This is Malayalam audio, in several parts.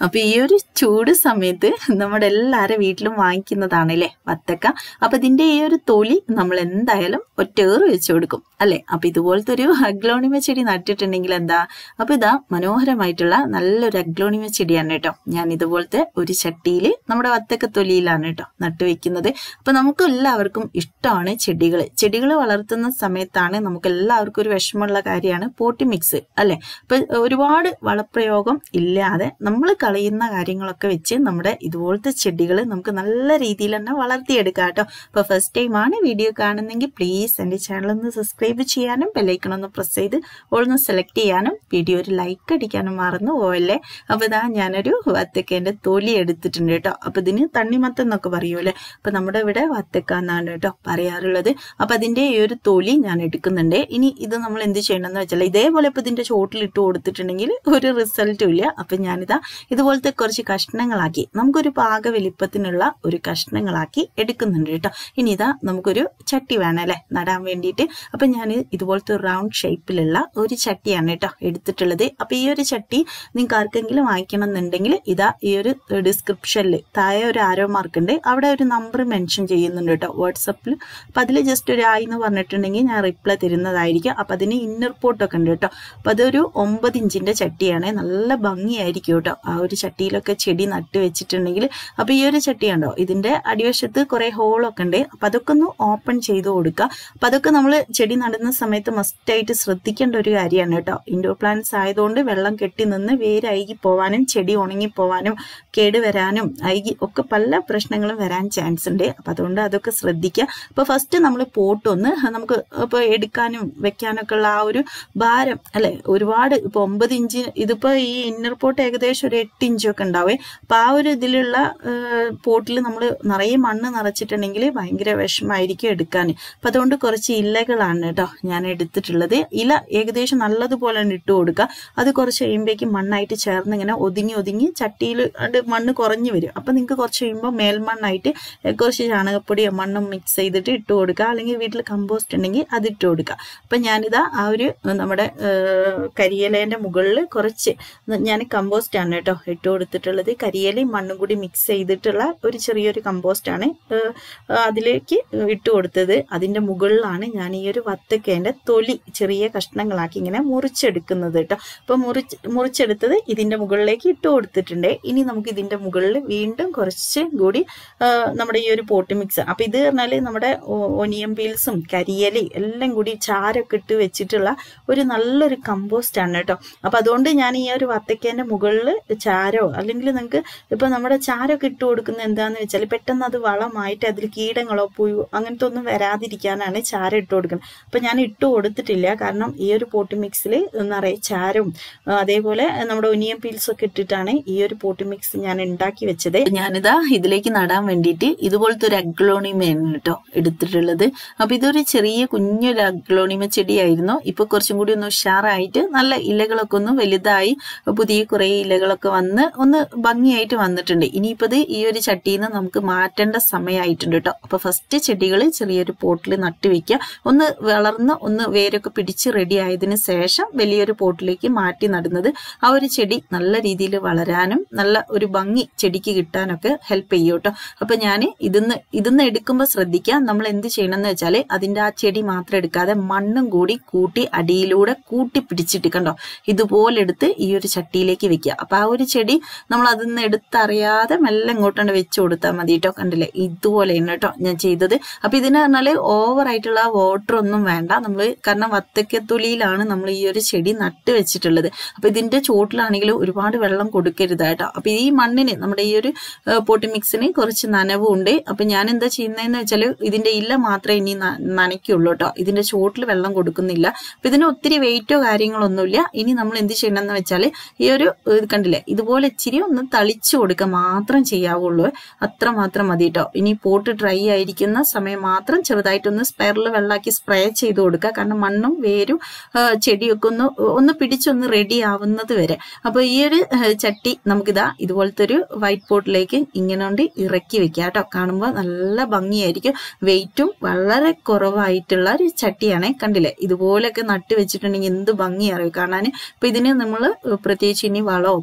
അപ്പൊ ഈ ഒരു ചൂട് സമയത്ത് നമ്മുടെ എല്ലാവരുടെ വീട്ടിലും വാങ്ങിക്കുന്നതാണല്ലേ വത്തക്ക അപ്പൊ ഇതിന്റെ ഈ ഒരു തൊലി നമ്മൾ എന്തായാലും ഒറ്റേറ് വെച്ച് കൊടുക്കും അല്ലെ അപ്പൊ ഇതുപോലത്തെ ഒരു അഗ്ലോണിമ ചെടി നട്ടിട്ടുണ്ടെങ്കിൽ എന്താ അപ്പൊ ഇതാ മനോഹരമായിട്ടുള്ള നല്ലൊരു അഗ്ലോണിമ ചെടിയാണ് കേട്ടോ ഞാൻ ഇതുപോലത്തെ ഒരു ചട്ടിയിൽ നമ്മുടെ വത്തക്ക തൊലിയിലാണ് കേട്ടോ നട്ടുവെക്കുന്നത് അപ്പൊ നമുക്ക് എല്ലാവർക്കും ഇഷ്ടമാണ് ചെടികൾ ചെടികൾ വളർത്തുന്ന സമയത്താണ് നമുക്ക് എല്ലാവർക്കും ഒരു വിഷമമുള്ള കാര്യമാണ് പോട്ടി മിക്സ് അല്ലെ അപ്പൊ ഒരുപാട് വളപ്രയോഗം ഇല്ലാതെ നമ്മൾ കളയുന്ന കാര്യങ്ങളൊക്കെ വെച്ച് നമ്മുടെ ഇതുപോലത്തെ ചെടികൾ നമുക്ക് നല്ല രീതിയിൽ തന്നെ വളർത്തിയെടുക്കാം കേട്ടോ അപ്പൊ ഫസ്റ്റ് ടൈം ആണ് വീഡിയോ കാണുന്നെങ്കിൽ പ്ലീസ് എൻ്റെ ചാനൽ ഒന്ന് സബ്സ്ക്രൈബ് ചെയ്യാനും ബെല്ലൈക്കൺ ഒന്ന് പ്രസ് ചെയ്ത് ഒന്ന് സെലക്ട് ചെയ്യാനും വീഡിയോ ഒരു ലൈക്ക് അടിക്കാനും മറന്നു പോവല്ലേ അപ്പൊ ഇതാ ഞാനൊരു വത്തക്കേന്റെ തൊലി എടുത്തിട്ടുണ്ട് കേട്ടോ അപ്പൊ ഇതിന് തണ്ണിമത്തം എന്നൊക്കെ പറയൂലേ അപ്പൊ നമ്മുടെ ഇവിടെ വത്തക്ക എന്നാണ് കേട്ടോ പറയാറുള്ളത് അപ്പൊ അതിന്റെ ഈ ഒരു തൊലി ഞാൻ എടുക്കുന്നുണ്ട് ഇനി ഇത് നമ്മൾ എന്ത് ചെയ്യണമെന്ന് വെച്ചാൽ ഇതേപോലെ ഇപ്പൊ ഇതിന്റെ ചോട്ടിൽ ഇട്ട് കൊടുത്തിട്ടുണ്ടെങ്കിൽ ഒരു റിസൾട്ടും ഇല്ല അപ്പൊ ഞാനിതാ ഇതുപോലത്തെ കുറച്ച് കഷ്ണങ്ങളാക്കി നമുക്കൊരു പാക വലിപ്പത്തിനുള്ള ഒരു കഷ്ണങ്ങളാക്കി എടുക്കുന്നുണ്ട് കേട്ടോ ഇനി ഇതാ നമുക്കൊരു ചട്ടി വേണം അല്ലെ നടാൻ വേണ്ടിയിട്ട് അപ്പൊ ഞാൻ ഇതുപോലത്തെ റൗണ്ട് ഷേപ്പിലുള്ള ഒരു ചട്ടിയാണ് കേട്ടോ എടുത്തിട്ടുള്ളത് അപ്പൊ ഈ ഒരു ചട്ടി നിങ്ങൾക്ക് ആർക്കെങ്കിലും വാങ്ങിക്കണം എന്നുണ്ടെങ്കിൽ ഇതാ ഈ ഒരു ഡിസ്ക്രിപ്ഷനിൽ താഴെ ഒരു ആരോ മാർക്ക് ഉണ്ട് അവിടെ ഒരു നമ്പർ മെൻഷൻ ചെയ്യുന്നുണ്ട് കേട്ടോ വാട്സപ്പിൽ അപ്പൊ അതിൽ ജസ്റ്റ് ഒരു ആയി എന്ന് പറഞ്ഞിട്ടുണ്ടെങ്കിൽ ഞാൻ റിപ്ലൈ തരുന്നതായിരിക്കും അപ്പൊ അതിന് ഇന്നർ പോട്ടൊക്കെ ഉണ്ട് കേട്ടോ അപ്പൊ അതൊരു ഒമ്പത് ഇഞ്ചിന്റെ ചട്ടിയാണ് നല്ല ഭംഗിയായിരിക്കും കേട്ടോ ആ ഒരു ചട്ടിയിലൊക്കെ ചെടി നട്ട് വെച്ചിട്ടുണ്ടെങ്കിൽ അപ്പൊ ഈ ഒരു ചട്ടി കണ്ടോ ഇതിന്റെ അടിവശത്ത് കുറെ ഹോളൊക്കെ ഉണ്ട് അപ്പൊ അതൊക്കെ ഒന്ന് ഓപ്പൺ ചെയ്ത് കൊടുക്കുക അപ്പൊ അതൊക്കെ നമ്മൾ ചെടി നടുന്ന സമയത്ത് മസ്റ്റായിട്ട് ശ്രദ്ധിക്കേണ്ട ഒരു കാര്യമാണ് കേട്ടോ ഇൻഡോർ പ്ലാന്റ്സ് ആയതുകൊണ്ട് വെള്ളം കെട്ടി നിന്ന് വേര് അഴുകി പോവാനും ചെടി ഉണങ്ങി പോവാനും കേട് വരാനും അഴുകി ഒക്കെ പല പ്രശ്നങ്ങളും വരാൻ ചാൻസ് ഉണ്ട് അപ്പൊ അതുകൊണ്ട് അതൊക്കെ ശ്രദ്ധിക്കുക അപ്പൊ ഫസ്റ്റ് നമ്മൾ പോട്ടൊന്ന് നമുക്ക് ഇപ്പൊ എടുക്കാനും വെക്കാനൊക്കെ ഉള്ള ആ ഒരു ഭാരം അല്ലെ ഒരുപാട് ഇപ്പൊ ഒമ്പത് ഇഞ്ച് ഇതിപ്പോ ഈ ഇന്നർ പോട്ട് ഏകദേശം ഒരു എട്ട് ഇഞ്ചൊക്കെ ഉണ്ടാവേ അപ്പൊ ആ ഒരു ഇതിലുള്ള പോട്ടിൽ നമ്മൾ നിറയെ മണ്ണ് നിറച്ചിട്ടുണ്ടെങ്കിൽ ഭയങ്കര വിഷമായിരിക്കും എടുക്കാൻ അപ്പൊ അതുകൊണ്ട് കുറച്ച് ഇലകളാണ് കേട്ടോ ഞാൻ എടുത്തിട്ടുള്ളത് ഇല ഏകദേശം നല്ലതുപോലെ തന്നെ ഇട്ട് കൊടുക്കുക അത് കുറച്ച് കഴിയുമ്പോഴേക്കും മണ്ണായിട്ട് ചേർന്ന് ഇങ്ങനെ ഒതുങ്ങി ഒതുങ്ങി ചട്ടിയിൽ മണ്ണ് കുറഞ്ഞു വരും അപ്പൊ നിങ്ങൾക്ക് കുറച്ച് കഴിയുമ്പോൾ മേൽമണ്ണായിട്ട് കുറച്ച് ചാണകപ്പൊടിയോ മണ്ണും മിക്സ് ചെയ്തിട്ട് ഇട്ട് കൊടുക്കുക അല്ലെങ്കിൽ വീട്ടിൽ കമ്പോസ്റ്റ് ഉണ്ടെങ്കിൽ അത് ഇട്ട് കൊടുക്കുക അപ്പൊ ഞാനിതാ ആ ഒരു നമ്മുടെ കരിയിലേന്റെ മുകളിൽ കുറച്ച് ഞാൻ കമ്പോസ്റ്റ് ആണ് കേട്ടോ ഇട്ട് കൊടുത്തിട്ടുള്ളത് കരിയിലയും മണ്ണും കൂടി മിക്സ് ചെയ്തിട്ടുള്ള ഒരു ചെറിയൊരു കമ്പോസ്റ്റ് ആണ് അതിലേക്ക് ഇട്ട് കൊടുത്തത് അതിന്റെ മുകളിലാണ് ഞാൻ ഈ ഒരു വത്തക്കേന്റെ തൊലി ചെറിയ കഷ്ണങ്ങളാക്കി ഇങ്ങനെ മുറിച്ചെടുക്കുന്നത് കേട്ടോ അപ്പൊ മുറിച്ച് മുറിച്ചെടുത്തത് ഇതിന്റെ മുകളിലേക്ക് ഇട്ട് കൊടുത്തിട്ടുണ്ട് ഇനി നമുക്ക് ഇതിന്റെ മുകളിൽ വീണ്ടും കുറച്ച് കൂടി നമ്മുടെ ഈ ഒരു പോട്ട് മിക്സ് അപ്പൊ ഇത് പറഞ്ഞാല് നമ്മുടെ ഒനിയൻ പീൽസും കരിയലി എല്ലാം കൂടി ചാരൊക്കെ ഇട്ട് വെച്ചിട്ടുള്ള ഒരു നല്ലൊരു കമ്പോസ്റ്റ് ആണ് കേട്ടോ അപ്പൊ അതുകൊണ്ട് ഞാൻ ഈ ഒരു വത്തക്കേന്റെ മുകളിൽ ചാരോ അല്ലെങ്കിൽ നിങ്ങൾക്ക് ഇപ്പൊ നമ്മുടെ ചാരൊക്കെ ഇട്ട് കൊടുക്കുന്ന എന്താന്ന് വെച്ചാൽ പെട്ടെന്ന് അത് വളമായിട്ട് അതിൽ കീടങ്ങളോ പുഴു അങ്ങനത്തെ ഒന്നും വരാതിരിക്കാനാണ് ചാരം ഇട്ട് കൊടുക്കുന്നത് അപ്പൊ ഞാൻ ഇട്ട് കൊടുത്തിട്ടില്ല കാരണം ഈ ഒരു പോട്ടി മിക്സിൽ നിറയെ ചാരവും അതേപോലെ നമ്മുടെ ഒനിയൻ പീൽസ് ഒക്കെ ഇട്ടിട്ടാണ് ഈ ഒരു പോട്ടി മിക്സ് ഞാൻ ഉണ്ടാക്കി വെച്ചത് ഞാനിതാ ഇതിലേക്ക് നടാൻ വേണ്ടിയിട്ട് ഇതുപോലത്തെ ഒരു അഗ്ലോണിമയാണ് കേട്ടോ എടുത്തിട്ടുള്ളത് അപ്പൊ ഇതൊരു ചെറിയ കുഞ്ഞൊരു അഗ്ലോണിമ ചെടിയായിരുന്നു ഇപ്പൊ കുറച്ചും കൂടി ഒന്ന് ഉഷാറായിട്ട് നല്ല ഇലകളൊക്കെ ഒന്ന് വലുതായി പുതിയ കുറെ ഇലകളൊക്കെ വന്ന് ഒന്ന് ഭംഗിയായിട്ട് വന്നിട്ടുണ്ട് ഇനിയിപ്പോ ഇത് ഈ ഒരു ചട്ടിയിൽ നിന്ന് നമുക്ക് മാറ്റേണ്ട സമയമായിട്ടുണ്ട് കേട്ടോ അപ്പൊ ഫസ്റ്റ് ചെടികൾ ചെറിയൊരു പോട്ടിൽ നട്ടുവെക്കുക ഒന്ന് വളർന്ന് ഒന്ന് വേരൊക്കെ പിടിച്ച് റെഡി ആയതിനു ശേഷം വലിയൊരു പോട്ടിലേക്ക് മാറ്റി നടുന്നത് ആ ഒരു ചെടി നല്ല രീതിയിൽ വളരാനും നല്ല ഒരു ഭംഗി ചെടിക്ക് കിട്ടാനൊക്കെ ഹെൽപ്പ് ചെയ്യും കേട്ടോ അപ്പൊ ഞാൻ ഇതിന്ന് ഇതിന്ന് എടുക്കുമ്പോൾ ശ്രദ്ധിക്കുക നമ്മൾ എന്ത് ചെയ്യണം എന്ന് വെച്ചാൽ അതിന്റെ ആ ചെടി മാത്രം എടുക്കാതെ മണ്ണും കൂടി കൂട്ടി അടിയിലൂടെ കൂട്ടി പിടിച്ചിട്ട് കണ്ടോ ഇതുപോലെ എടുത്ത് ഈ ഒരു ചട്ടിയിലേക്ക് വെക്കുക അപ്പൊ ആ ഒരു ചെടി നമ്മൾ അതിന്ന് എടുത്തറിയാതെ മെല്ലെ ഇങ്ങോട്ടാണ് വെച്ച് കൊടുത്താൽ മതി കേട്ടോ കണ്ടില്ലേ ഇതുപോലെയാണ് കേട്ടോ ഞാൻ ചെയ്തത് അപ്പൊ ഇതിന് പറഞ്ഞാല് ഓവർ ആയിട്ടുള്ള വാട്ടർ ഒന്നും വേണ്ട നമ്മൾ കാരണം വത്തക്കത്തൊലിയിലാണ് നമ്മൾ ഈ ഒരു ചെടി നട്ട് വെച്ചിട്ടുള്ളത് അപ്പൊ ഇതിന്റെ ചോട്ടിലാണെങ്കിലും ഒരുപാട് വെള്ളം കൊടുക്കരുത് കേട്ടോ അപ്പൊ ഈ മണ്ണിന് നമ്മുടെ ഈ ഒരു പോട്ടി മിക്സിന് കുറച്ച് നനവും ഉണ്ട് അപ്പൊ ഞാൻ എന്താ ചെയ്യുന്നതെന്ന് വെച്ചാൽ ഇതിന്റെ ഇല മാത്രമേ ഇനി നനയ്ക്കുള്ളൂ കേട്ടോ ഇതിന്റെ ചോട്ടിൽ വെള്ളം കൊടുക്കുന്നില്ല അപ്പൊ ഇതിന് ഒത്തിരി വെയിറ്റോ കാര്യങ്ങളൊന്നുമില്ല ഇനി നമ്മൾ എന്ത് ചെയ്യണമെന്ന് വെച്ചാൽ ഈ ഒരു ഇത് കണ്ടില്ലേ ഇതുപോലെ ഇച്ചിരി ഒന്ന് തളിച്ചു കൊടുക്കുക മാത്രം ചെയ്യാവുള്ളൂ അത്ര മാത്രം മതി കേട്ടോ ഇനി പോട്ട് ഡ്രൈ ആയിരിക്കുന്ന സമയം മാത്രം ചെറുതായിട്ടൊന്ന് സ്പെയറിൽ വെള്ളാക്കി സ്പ്രേ ചെയ്ത് കൊടുക്കുക കാരണം മണ്ണും വേരും ചെടിയൊക്കെ ഒന്ന് ഒന്ന് പിടിച്ചൊന്ന് റെഡി ആവുന്നത് വരെ അപ്പൊ ഈ ഒരു ചട്ടി നമുക്കിതാ ഇതുപോലത്തെ ഒരു വൈറ്റ് പോട്ടിലേക്ക് ഇങ്ങനെ കൊണ്ട് ഇറക്കി വെക്കുക കേട്ടോ കാണുമ്പോൾ നല്ല ഭംഗിയായിരിക്കും വെയിറ്റും വളരെ കുറവായിട്ടുള്ള ഒരു ചട്ടിയാണ് കണ്ടില്ലേ ഇതുപോലെയൊക്കെ നട്ട് വെച്ചിട്ടുണ്ടെങ്കിൽ എന്ത് ഭംഗിയറിയും കാണാൻ അപ്പൊ ഇതിന് നമ്മൾ പ്രത്യേകിച്ച് ഇനി വളമോ കാര്യങ്ങളോ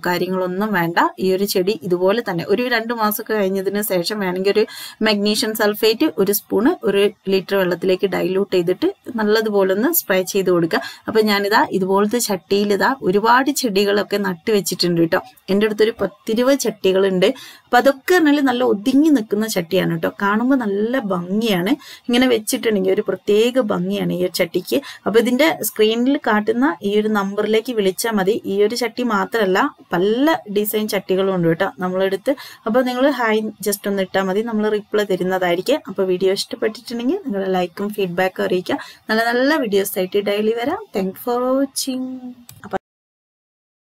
ഒന്നും വേണ്ട ഈ ഒരു ചെടി ഇതുപോലെ തന്നെ ഒരു രണ്ട് മാസമൊക്കെ കഴിഞ്ഞതിന് ശേഷം വേണമെങ്കിൽ ഒരു മഗ്നീഷ്യം സൾഫേറ്റ് ഒരു സ്പൂണ് ഒരു ലിറ്റർ വെള്ളത്തിലേക്ക് ഡൈലൂട്ട് ചെയ്തിട്ട് നല്ലതുപോലെ ഒന്ന് സ്പ്രേ ചെയ്ത് കൊടുക്കുക അപ്പൊ ഞാനിതാ ഇതുപോലത്തെ ചട്ടിയിൽ ഇതാ ഒരുപാട് ചെടികളൊക്കെ നട്ടു വെച്ചിട്ടുണ്ട് കേട്ടോ എൻ്റെ അടുത്തൊരു പത്തിരുപത് ചട്ടികളുണ്ട് അപ്പൊ അതൊക്കെ പറഞ്ഞാൽ നല്ല ഒതുങ്ങി നിൽക്കുന്ന ചട്ടിയാണ് കേട്ടോ കാണുമ്പോൾ നല്ല ഭംഗിയാണ് ഇങ്ങനെ വെച്ചിട്ടുണ്ടെങ്കിൽ ഒരു പ്രത്യേക ഭംഗിയാണ് ഈ ഒരു ചട്ടിക്ക് അപ്പൊ ഇതിന്റെ സ്ക്രീനിൽ കാട്ടുന്ന ഈ ഒരു നമ്പറിലേക്ക് വിളിച്ചാൽ മതി ഈ ഒരു ചട്ടി മാത്രമല്ല പല ഡിസൈൻ ചട്ടികളും ഉണ്ട് കേട്ടോ നമ്മളെടുത്ത് അപ്പൊ നിങ്ങൾ ഹായ് ജസ്റ്റ് ഒന്ന് ഇട്ടാൽ മതി നമ്മൾ റിപ്ലൈ തരുന്നതായിരിക്കും അപ്പൊ വീഡിയോ ഇഷ്ടപ്പെട്ടിട്ടുണ്ടെങ്കിൽ നിങ്ങൾ ലൈക്കും ഫീഡ്ബാക്കും അറിയിക്കുക നല്ല നല്ല വീഡിയോസ് ആയിട്ട് ഡെയിലി വരാം താങ്ക് ഫോർ വാച്ചിങ് അപ്പൊ